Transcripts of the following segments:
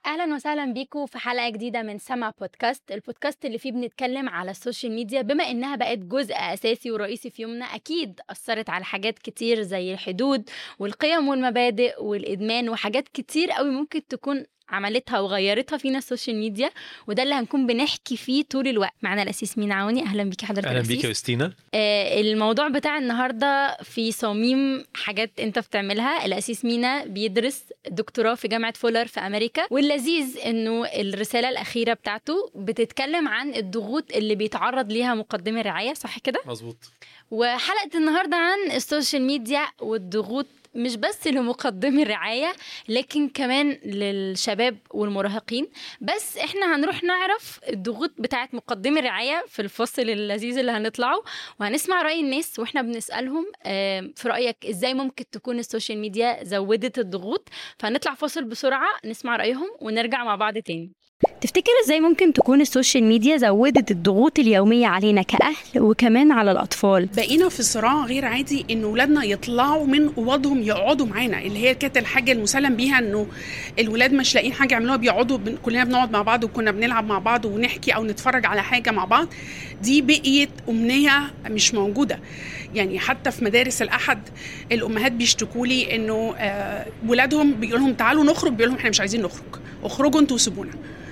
اهلا وسهلا بيكم في حلقه جديده من سما بودكاست البودكاست اللي فيه بنتكلم على السوشيال ميديا بما انها بقت جزء اساسي ورئيسي في يومنا اكيد اثرت على حاجات كتير زي الحدود والقيم والمبادئ والادمان وحاجات كتير قوي ممكن تكون عملتها وغيرتها فينا السوشيال ميديا وده اللي هنكون بنحكي فيه طول الوقت معنا الاسيس مينا عوني اهلا بيكي حضرتك اهلا الأسيس. بيك يا يوستينا آه، الموضوع بتاع النهارده في صميم حاجات انت بتعملها الاسيس مينا بيدرس دكتوراه في جامعه فولر في امريكا واللذيذ انه الرساله الاخيره بتاعته بتتكلم عن الضغوط اللي بيتعرض ليها مقدمي الرعايه صح كده مظبوط وحلقه النهارده عن السوشيال ميديا والضغوط مش بس لمقدمي الرعاية لكن كمان للشباب والمراهقين بس احنا هنروح نعرف الضغوط بتاعت مقدمي الرعاية في الفصل اللذيذ اللي هنطلعه وهنسمع رأي الناس واحنا بنسألهم آه، في رأيك ازاي ممكن تكون السوشيال ميديا زودت الضغوط فهنطلع فاصل بسرعة نسمع رأيهم ونرجع مع بعض تاني تفتكر ازاي ممكن تكون السوشيال ميديا زودت الضغوط اليومية علينا كأهل وكمان على الأطفال بقينا في صراع غير عادي ان ولادنا يطلعوا من اوضهم يقعدوا معانا اللي هي كانت الحاجه المسلم بيها انه الولاد مش لاقيين حاجه يعملوها بيقعدوا بن... كلنا بنقعد مع بعض وكنا بنلعب مع بعض ونحكي او نتفرج على حاجه مع بعض دي بقيت امنيه مش موجوده يعني حتى في مدارس الاحد الامهات بيشتكوا لي انه آه ولادهم بيقول لهم تعالوا نخرج بيقول لهم احنا مش عايزين نخرج اخرجوا انتوا وسيبونا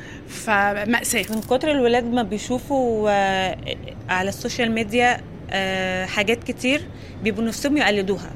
فمأساة من كتر الولاد ما بيشوفوا آه، على السوشيال ميديا آه، حاجات كتير بيبقوا نفسهم يقلدوها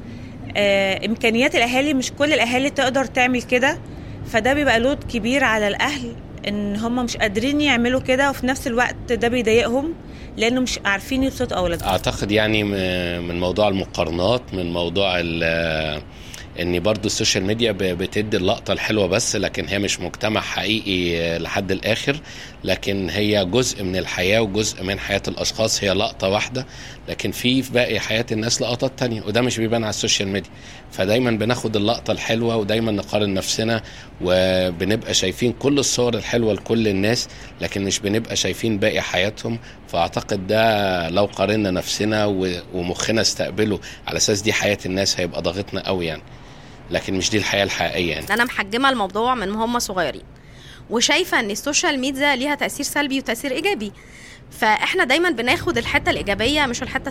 آه، امكانيات الاهالي مش كل الاهالي تقدر تعمل كده فده بيبقى لود كبير على الاهل ان هم مش قادرين يعملوا كده وفي نفس الوقت ده بيضايقهم لانه مش عارفين يبسطوا اولادهم اعتقد يعني م- من موضوع المقارنات من موضوع ال- ان برضو السوشيال ميديا ب- بتدي اللقطة الحلوة بس لكن هي مش مجتمع حقيقي لحد الاخر لكن هي جزء من الحياة وجزء من حياة الاشخاص هي لقطة واحدة لكن في في باقي حياة الناس لقطات تانية وده مش بيبان على السوشيال ميديا فدايما بناخد اللقطة الحلوة ودايما نقارن نفسنا وبنبقى شايفين كل الصور الحلوة لكل الناس لكن مش بنبقى شايفين باقي حياتهم فاعتقد ده لو قارنا نفسنا و- ومخنا استقبله على اساس دي حياة الناس هيبقى ضاغطنا قوي يعني لكن مش دي الحياة الحقيقية يعني انا محجمه الموضوع من هم صغيرين وشايفه ان السوشيال ميديا ليها تاثير سلبي وتاثير ايجابي فاحنا دايما بناخد الحته الايجابيه مش الحته